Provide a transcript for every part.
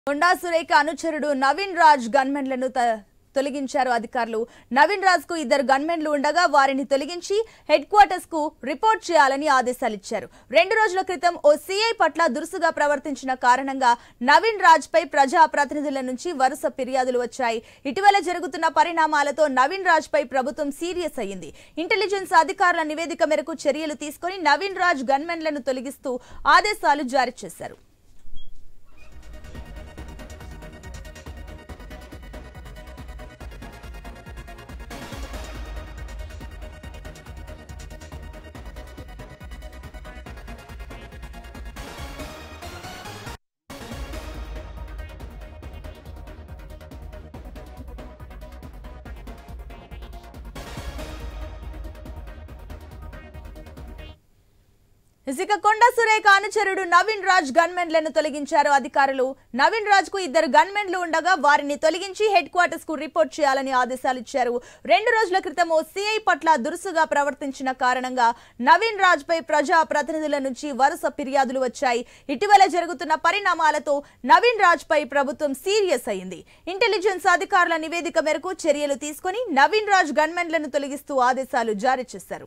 కొండా సురేఖ అనుచరుడు నవీన్ రాజ్ గన్మెన్లను త- తొలగించారు అధికారులు నవీన్ రాజ్ కు ఇద్దరు గన్మెన్లు ఉండగా వారిని తొలగించి హెడ్ క్వార్టర్స్ కు రిపోర్ట్ చేయాలని ఆదేశాలిచ్చారు రెండు రోజుల క్రితం ఓ సీఐ పట్ల దురుసుగా ప్రవర్తించిన కారణంగా నవీన్ రాజ్ పై ప్రజా ప్రతినిధుల నుంచి వరుస ఫిర్యాదులు వచ్చాయి ఇటీవల జరుగుతున్న పరిణామాలతో నవీన్ రాజ్ పై ప్రభుత్వం సీరియస్ అయింది ఇంటెలిజెన్స్ అధికారుల నివేదిక మేరకు చర్యలు తీసుకుని నవీన్ రాజ్ గన్మెన్లను తొలగిస్తూ ఆదేశాలు జారీ చేశారు ఇక కొండ సురేఖ అనుచరుడు నవీన్ రాజ్ గన్మెన్లను తొలగించారు అధికారులు నవీన్ రాజ్ కు ఇద్దరు గన్మెన్లు ఉండగా వారిని తొలగించి హెడ్ క్వార్టర్స్ కు రిపోర్ట్ చేయాలని ఆదేశాలు ఇచ్చారు రెండు రోజుల క్రితం ఓ సీఐ పట్ల దురుసుగా ప్రవర్తించిన కారణంగా నవీన్ రాజ్ పై ప్రజా ప్రతినిధుల నుంచి వరుస ఫిర్యాదులు వచ్చాయి ఇటీవల జరుగుతున్న పరిణామాలతో నవీన్ రాజ్ పై ప్రభుత్వం సీరియస్ అయింది ఇంటెలిజెన్స్ అధికారుల నివేదిక మేరకు చర్యలు తీసుకుని నవీన్ రాజ్ గన్మెన్లను తొలగిస్తూ ఆదేశాలు జారీ చేశారు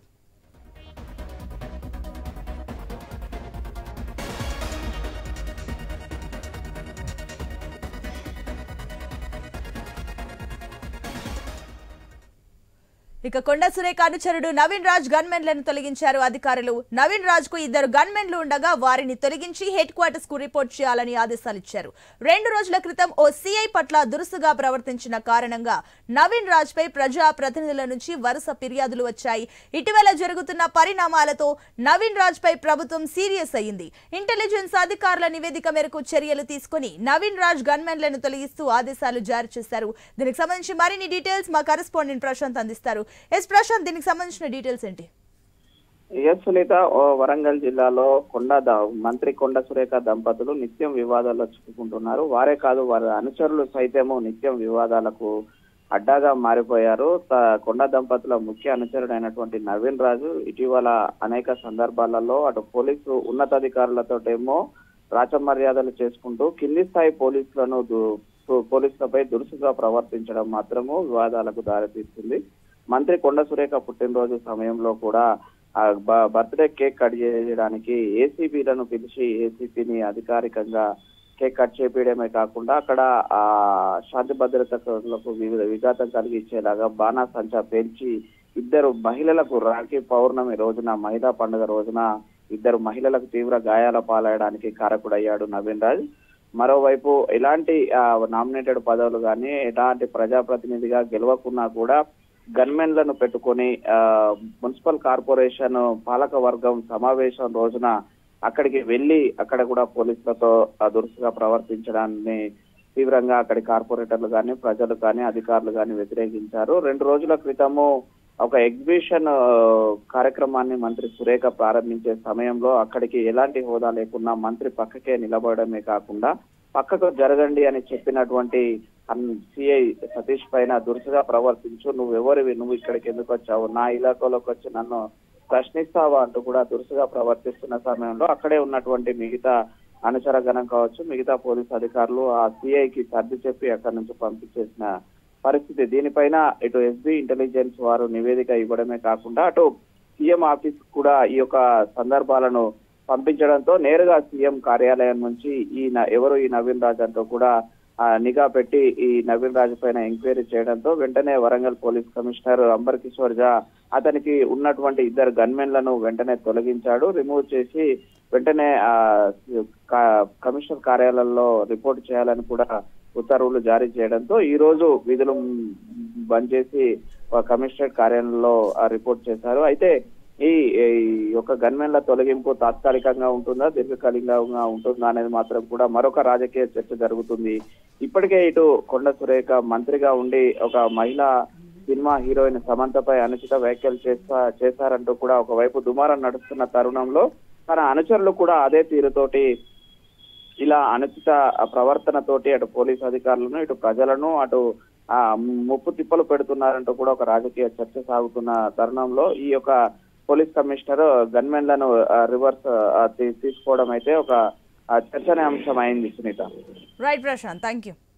ఇక కొండ సురేఖ అనుచరుడు నవీన్ రాజ్ గన్మెన్లను తొలగించారు అధికారులు నవీన్ రాజ్ కు ఇద్దరు గన్మెన్లు ఉండగా వారిని తొలగించి హెడ్ క్వార్టర్స్ కు రిపోర్ట్ చేయాలని ఆదేశాలు ఇచ్చారు రెండు రోజుల క్రితం ఓ సీఐ పట్ల దురుసుగా ప్రవర్తించిన కారణంగా నవీన్ రాజ్ పై ప్రజా ప్రతినిధుల నుంచి వరుస ఫిర్యాదులు వచ్చాయి ఇటీవల జరుగుతున్న పరిణామాలతో నవీన్ రాజ్ పై ప్రభుత్వం సీరియస్ అయింది ఇంటెలిజెన్స్ అధికారుల నివేదిక మేరకు చర్యలు తీసుకుని నవీన్ రాజ్ గన్మెన్లను తొలగిస్తూ ఆదేశాలు జారీ చేశారు దీనికి సంబంధించి మరిన్ని డీటెయిల్స్ మా కరెస్పాండెంట్ ప్రశాంత్ అందిస్తారు ఎస్ ప్రశాంత్ దీనికి సంబంధించిన డీటెయిల్స్ ఏంటి ఎస్ సునీత ఓ వరంగల్ జిల్లాలో కొండ ద- మంత్రి కొండ సురేఖ దంపతులు నిత్యం వివాదాల్లో చిక్కుకుంటున్నారు వారే కాదు వారి అనుచరులు సైతము నిత్యం వివాదాలకు అడ్డాగా మారిపోయారు త- కొండ దంపతుల ముఖ్య అనుచరుడైనటువంటి నవీన్ రాజు ఇటీవల అనేక సందర్భాలలో అటు పోలీసు ఉన్నతాధికారులతోటేమో రాచమర్యాదలు చేసుకుంటూ కింది స్థాయి పోలీసులను దు- పో- పోలీసులపై దురుసుగా ప్రవర్తించడం మాత్రము వివాదాలకు దారితీస్తుంది మంత్రి కొండ సురేఖ పుట్టినరోజు సమయంలో కూడా ఆ బ- బర్త్డే కేక్ కట్ చేయడానికి ఏసీబీలను పిలిచి ఏసీపీని అధికారికంగా కేక్ కట్ చేపించడమే కాకుండా అక్కడ ఆ శాంతి భద్రతలకు వివిధ విఘాతం కలిగించేలాగా బాణా సంచా పేల్చి ఇద్దరు మహిళలకు రాఖీ పౌర్ణమి రోజున మహిళా పండుగ రోజున ఇద్దరు మహిళలకు తీవ్ర గాయాల పాలయడానికి కారకుడయ్యాడు నవీన్ రాజ్ మరోవైపు ఎలాంటి నామినేటెడ్ పదవులు కానీ ఎలాంటి ప్రజాప్రతినిధిగా గెలవకున్నా కూడా గన్మెన్లను పెట్టుకొని ఆ, మున్సిపల్ కార్పొరేషన్ పాలక వర్గం సమావేశం రోజున అక్కడికి వెళ్లి అక్కడ కూడా పోలీసులతో ఆ, దురుసుగా ప్రవర్తించడాన్ని తీవ్రంగా అక్కడి కార్పొరేటర్లు కానీ ప్రజలు కానీ అధికారులు కానీ వ్యతిరేకించారు రెండు రోజుల క్రితము ఒక ఎగ్జిబిషన్ ఆ, కార్యక్రమాన్ని మంత్రి సురేఖ ప్రారంభించే సమయంలో అక్కడికి ఎలాంటి హోదా లేకున్నా మంత్రి పక్కకే నిలబడమే కాకుండా పక్కకు జరగండి అని చెప్పినటువంటి సిఐ సతీష్ పైన దురుసుగా ప్రవర్తించు నువ్వు ఎవరివి నువ్వు ఇక్కడికి ఎందుకు వచ్చావు నా ఇలాకాలోకి వచ్చి నన్ను ప్రశ్నిస్తావా అంటూ కూడా దురుసుగా ప్రవర్తిస్తున్న సమయంలో అక్కడే ఉన్నటువంటి మిగతా అనుచర గణం కావచ్చు మిగతా పోలీసు అధికారులు ఆ సిఐకి సర్ది చెప్పి అక్కడి నుంచి పంపించేసిన పరిస్థితి దీనిపైన ఇటు ఎస్బీ ఇంటెలిజెన్స్ వారు నివేదిక ఇవ్వడమే కాకుండా అటు సీఎం ఆఫీస్ కూడా ఈ యొక్క సందర్భాలను పంపించడంతో నేరుగా సీఎం కార్యాలయం నుంచి ఈ న- ఎవరు ఈ నవీన్ రాజ్ అంటూ కూడా ఆ, నిఘా పెట్టి ఈ నవీన్ రాజు పైన ఎంక్వైరీ చేయడంతో వెంటనే వరంగల్ పోలీస్ కమిషనర్ అంబర్ కిషోర్ జా అతనికి ఉన్నటువంటి ఇద్దరు గన్మెన్లను వెంటనే తొలగించాడు రిమూవ్ చేసి వెంటనే ఆ క- కమిషనర్ కార్యాలయంలో రిపోర్ట్ చేయాలని కూడా ఉత్తర్వులు జారీ చేయడంతో ఈ రోజు విధులు బంద్ చేసి ఆ కమిషనరేట్ కార్యాలయంలో ఆ రిపోర్ట్ చేశారు అయితే ఈ ఈ యొక్క గన్మెన్ల తొలగింపు తాత్కాలికంగా ఉంటుందా దీర్ఘకాలికంగా ఉంటుందా అనేది మాత్రం కూడా మరొక రాజకీయ చర్చ జరుగుతుంది ఇప్పటికే ఇటు కొండ సురేఖ మంత్రిగా ఉండి ఒక మహిళా సినిమా హీరోయిన్ సమంతపై అనుచిత వ్యాఖ్యలు చేస్తా చేశారంటూ కూడా ఒకవైపు దుమారం నడుస్తున్న తరుణంలో తన అనుచరులు కూడా అదే తీరుతోటి ఇలా అనుచిత ప్రవర్తనతోటి అటు పోలీస్ అధికారులను ఇటు ప్రజలను అటు ఆ ముప్పు తిప్పలు పెడుతున్నారంటూ కూడా ఒక రాజకీయ చర్చ సాగుతున్న తరుణంలో ఈ యొక్క పోలీస్ కమిషనర్ గన్మెన్లను రివర్స్ తీసుకోవడం అయితే ఒక ఆ, చర్చనీయాంశం అయింది Sunitha right Prashant thank you